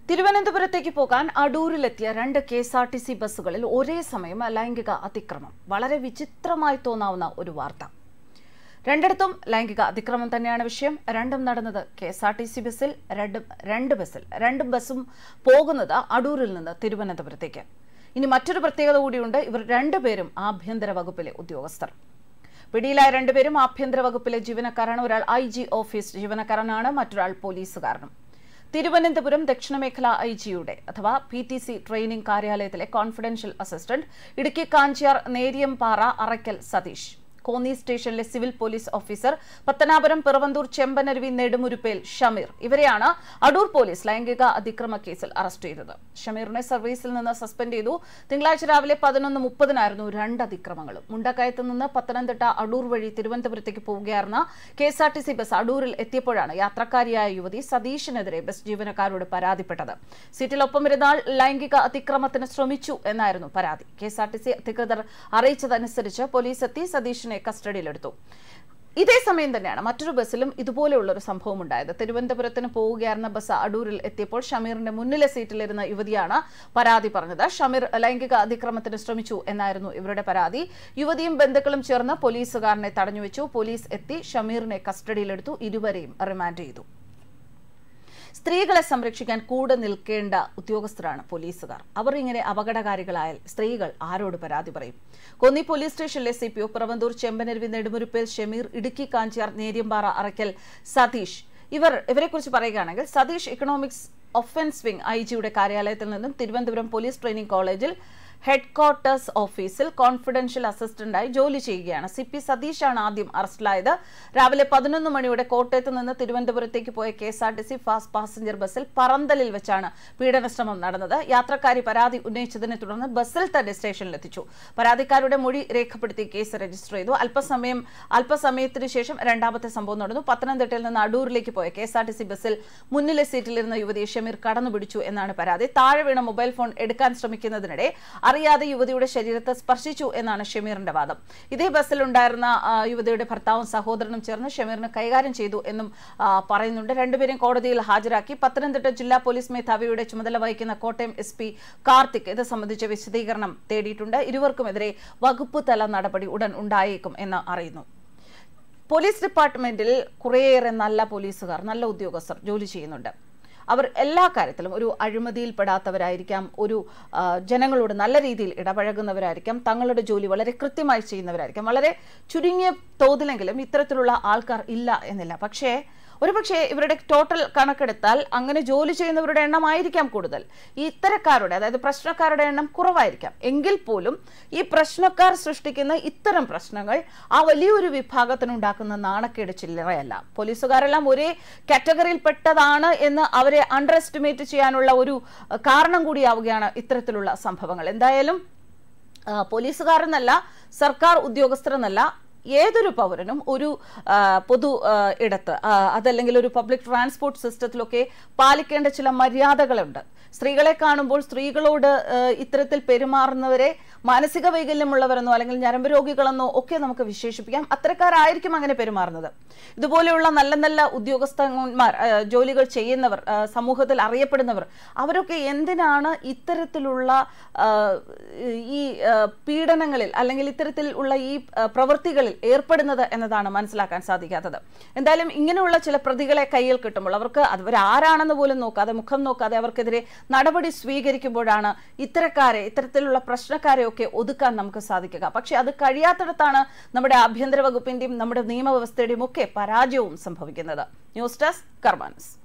തിരുവനന്തപുരത്തേക്ക് പോകാൻ അടൂരിലെത്തിയ രണ്ട് K S R T C ബസ്സുകളിൽ ഒരേ സമയം ലൈംഗിക അതിക്രമം വളരെ വിചിത്രമായി തോന്നാവുന്ന ഒരു വാർത്ത രണ്ടിടത്തും ലൈംഗിക അതിക്രമം തന്നെയാണ് വിഷയം രണ്ടും നടന്നത് K S R T C ബസ്സിൽ രണ്ടും രണ്ട് ബസ്സിൽ രണ്ടും ബസ്സും പോകുന്നത് അടൂരിൽ നിന്ന് തിരുവനന്തപുരത്തേക്ക് ഇനി മറ്റൊരു പ്രത്യേകത കൂടിയുണ്ട് ഇവർ രണ്ടുപേരും ആഭ്യന്തര വകുപ്പിലെ ഉദ്യോഗസ്ഥർ പിടിയിലായ രണ്ടുപേരും ആഭ്യന്തര വകുപ്പിലെ ജീവനക്കാരാണ് ഒരാൾ ഐ ജി ഓഫീസ് ജീവനക്കാരനാണ് മറ്റൊരാൾ പോലീസുകാരനും തിരുവനന്തപുരം ദക്ഷിണമേഖല ഐ ജിയുടെ അഥവാ പി ടി സി ട്രെയിനിംഗ് കാര്യാലയത്തിലെ കോൺഫിഡൻഷ്യൽ അസിസ്റ്റന്റ് ഇടുക്കി കാഞ്ചിയാർ നേരിയംപാറ അറയ്ക്കൽ സതീഷ് കോന്നി സ്റ്റേഷനിലെ civil police officer Pathanapuram Piravanthoor Chembanaruvi Nedumuruppel Shameer ഇവരെയാണ് അടൂർ പോലീസ് ലൈംഗിക അതിക്രമ കേസിൽ അറസ്റ്റ് ചെയ്തത് ഷമീറിനെ സർവീസിൽ നിന്ന് സസ്പെൻഡ് ചെയ്തു തിങ്കളാഴ്ച രാവിലെ പതിനൊന്ന് മുപ്പതിനായിരുന്നു രണ്ട് അതിക്രമങ്ങളും മുണ്ടക്കയത്ത് നിന്ന് പത്തനംതിട്ട അടൂർ വഴി തിരുവനന്തപുരത്തേക്ക് പോവുകയായിരുന്ന K S R T C bus അടൂരിൽ എത്തിയപ്പോഴാണ് യാത്രക്കാരിയായ യുവതി സതീഷിനെതിരെ ബസ് ജീവനക്കാരോട് പരാതിപ്പെട്ടത് സീറ്റിലൊപ്പം ഇരുന്നാൾ ലൈംഗിക അതിക്രമത്തിന് ശ്രമിച്ചു എന്നായിരുന്നു പരാതി K S R T C അധികൃതർ അറിയിച്ചതനുസരിച്ച് പോലീസ് എത്തി സതീഷിനെ കസ്റ്റഡിയിലെടുത്തു ഇതേ സമയം തന്നെയാണ് മറ്റൊരു ബസ്സിലും ഇതുപോലെയുള്ള ഒരു സംഭവം ഉണ്ടായത് തിരുവനന്തപുരത്തിന് പോവുകയായിരുന്ന ബസ് അടൂരിൽ എത്തിയപ്പോൾ ഷമീറിന്റെ മുന്നിലെ സീറ്റിലിരുന്ന യുവതിയാണ് പരാതി പറഞ്ഞത് ഷമീർ ലൈംഗിക അതിക്രമത്തിന് ശ്രമിച്ചു എന്നായിരുന്നു ഇവരുടെ പരാതി യുവതിയും ബന്ധുക്കളും ചേർന്ന് പോലീസുകാരനെ തടഞ്ഞുവെച്ചു പോലീസ് എത്തി ഷമീറിനെ കസ്റ്റഡിയിലെടുത്തു ഇരുവരെയും റിമാൻഡ് ചെയ്തു സ്ത്രീകളെ സംരക്ഷിക്കാൻ കൂടെ നിൽക്കേണ്ട ഉദ്യോഗസ്ഥരാണ് പോലീസുകാർ അവർ ഇങ്ങനെ അപകടകാരികളായാൽ സ്ത്രീകൾ ആരോട് പരാതി പറയും കൊന്നി പോലീസ് സ്റ്റേഷനിലെ C P O Piravanthoor Chembanaruvi Nedumuruppel Shameer Idukki Kanchiyar Neriyampara Arackal Satheesh ഇവർ ഇവരെക്കുറിച്ച് പറയുകയാണെങ്കിൽ Satheesh economics offence wing I ജിയുടെ കാര്യാലയത്തിൽ നിന്നും തിരുവനന്തപുരം പോലീസ് ട്രെയിനിംഗ് കോളേജിൽ ഹെഡ് ക്വാർട്ടേഴ്സ് ഓഫീസിൽ കോൺഫിഡൻഷ്യൽ അസിസ്റ്റന്റായി ജോലി ചെയ്യുകയാണ് സി പി സതീഷാണ് ആദ്യം അറസ്റ്റിലായത് രാവിലെ പതിനൊന്ന് മണിയോടെ കോട്ടയത്ത് നിന്ന് തിരുവനന്തപുരത്തേക്ക് പോയ K S R T C fast passenger ബസ്സിൽ പറന്തലിൽ വെച്ചാണ് പീഡനശ്രമം നടന്നത് യാത്രക്കാരി പരാതി ഉന്നയിച്ചതിനെ തുടർന്ന് ബസ്സിൽ തന്നെ സ്റ്റേഷനിലെത്തിച്ചു പരാതിക്കാരുടെ മൊഴി രേഖപ്പെടുത്തി കേസ് രജിസ്റ്റർ ചെയ്തു അല്പസമയം അല്പസമയത്തിന് ശേഷം രണ്ടാമത്തെ സംഭവം നടന്നു പത്തനംതിട്ടയിൽ നിന്ന് അടൂരിലേക്ക് പോയ K S R T C ബസ്സിൽ മുന്നിലെ സീറ്റിലിരുന്ന യുവതിയെ ഷമീർ കടന്നുപിടിച്ചു എന്നാണ് പരാതി താഴെ വീണ മൊബൈൽ ഫോൺ എടുക്കാൻ ശ്രമിക്കുന്നതിനിടെ അറിയാതെ യുവതിയുടെ ശരീരത്തെ സ്പർശിച്ചു എന്നാണ് ഷമീറിന്റെ വാദം ഇതേ ബസ്സിലുണ്ടായിരുന്ന ആ, യുവതിയുടെ ഭർത്താവും സഹോദരനും ചേർന്ന് ഷമീറിനെ കൈകാര്യം ചെയ്തു എന്നും ആ, പറയുന്നുണ്ട് രണ്ടുപേരും കോടതിയിൽ ഹാജരാക്കി പത്തനംതിട്ട ജില്ലാ പോലീസ് മേധാവിയുടെ ചുമതല വഹിക്കുന്ന കോട്ടയം എസ് പി കാർത്തിക് ഇത് സംബന്ധിച്ച വിശദീകരണം തേടിയിട്ടുണ്ട് ഇരുവർക്കുമെതിരെ വകുപ്പ് തല നടപടി ഉടൻ ഉണ്ടായേക്കും എന്ന് അറിയുന്നു പോലീസ് ഡിപ്പാർട്ട്മെന്റിൽ കുറേയേറെ നല്ല പോലീസുകാർ നല്ല ഉദ്യോഗസ്ഥർ ജോലി ചെയ്യുന്നുണ്ട് അവർ എല്ലാ കാര്യത്തിലും ഒരു അഴിമതിയിൽപ്പെടാത്തവരായിരിക്കാം ഒരു ആ, ജനങ്ങളോട് നല്ല രീതിയിൽ ഇടപഴകുന്നവരായിരിക്കാം തങ്ങളുടെ ജോലി വളരെ കൃത്യമായി ചെയ്യുന്നവരായിരിക്കാം വളരെ ചുരുങ്ങിയ തോതിലെങ്കിലും ഇത്തരത്തിലുള്ള ആൾക്കാർ ഇല്ല എന്നില്ല പക്ഷേ ഒരുപക്ഷെ ഇവരുടെ ടോട്ടൽ കണക്കെടുത്താൽ അങ്ങനെ ജോലി ചെയ്യുന്നവരുടെ എണ്ണമായിരിക്കാം കൂടുതൽ ഈ ഇത്തരക്കാരുടെ അതായത് പ്രശ്നക്കാരുടെ എണ്ണം കുറവായിരിക്കാം എങ്കിൽ പോലും ഈ പ്രശ്നക്കാർ സൃഷ്ടിക്കുന്ന ഇത്തരം പ്രശ്നങ്ങൾ ആ വലിയൊരു വിഭാഗത്തിനുണ്ടാക്കുന്ന നാണക്കേട് ചില്ലറയല്ല പോലീസുകാരെല്ലാം ഒരേ കാറ്റഗറിയിൽപ്പെട്ടതാണ് എന്ന് അവരെ അണ്ടർ എസ്റ്റിമേറ്റ് ചെയ്യാനുള്ള ഒരു അഹ്, കാരണം കൂടിയാവുകയാണ് ഇത്തരത്തിലുള്ള സംഭവങ്ങൾ എന്തായാലും ആ, പോലീസുകാരെന്നല്ല സർക്കാർ ഉദ്യോഗസ്ഥരെന്നല്ല ഏതൊരു പൗരനും ഒരു ആ, പൊതു ആ, ഇടത്ത് ആ, അതല്ലെങ്കിൽ ഒരു പബ്ലിക് ട്രാൻസ്പോർട്ട് സിസ്റ്റത്തിലൊക്കെ പാലിക്കേണ്ട ചില മര്യാദകളുണ്ട് സ്ത്രീകളെ കാണുമ്പോൾ സ്ത്രീകളോട് ആ, ഇത്തരത്തിൽ പെരുമാറുന്നവരെ മാനസിക വൈകല്യമുള്ളവരെന്നോ അല്ലെങ്കിൽ ഞരമ്പ് രോഗികളെന്നോ ഒക്കെ നമുക്ക് വിശേഷിപ്പിക്കാം അത്തരക്കാരായിരിക്കും അങ്ങനെ പെരുമാറുന്നത് ഇതുപോലെയുള്ള നല്ല നല്ല ഉദ്യോഗസ്ഥന്മാർ ആ, ജോലികൾ ചെയ്യുന്നവർ ആ, സമൂഹത്തിൽ അറിയപ്പെടുന്നവർ അവരൊക്കെ എന്തിനാണ് ഇത്തരത്തിലുള്ള ആ, ഈ ആ, പീഡനങ്ങളിൽ അല്ലെങ്കിൽ ഇത്തരത്തിൽ ഉള്ള ഈ ആ, പ്രവൃത്തികളിൽ ഏർപ്പെടുന്നത് എന്നതാണ് മനസ്സിലാക്കാൻ സാധിക്കാത്തത് എന്തായാലും ഇങ്ങനെയുള്ള ചില പ്രതികളെ കയ്യിൽ കിട്ടുമ്പോൾ അവർക്ക് അവർ ആരാണെന്ന് പോലും നോക്കാതെ മുഖം നോക്കാതെ അവർക്കെതിരെ നടപടി സ്വീകരിക്കുമ്പോഴാണ് ഇത്തരക്കാരെ ഇത്തരത്തിലുള്ള പ്രശ്നക്കാരെ ഒക്കെ ഒതുക്കാൻ നമുക്ക് സാധിക്കുക പക്ഷെ അത് കഴിയാത്തിടത്താണ് നമ്മുടെ ആഭ്യന്തര വകുപ്പിന്റെയും നമ്മുടെ നിയമവ്യവസ്ഥയുടെയും ഒക്കെ പരാജയവും സംഭവിക്കുന്നത് ന്യൂസ് ഡെസ്ക് കർമാനസ്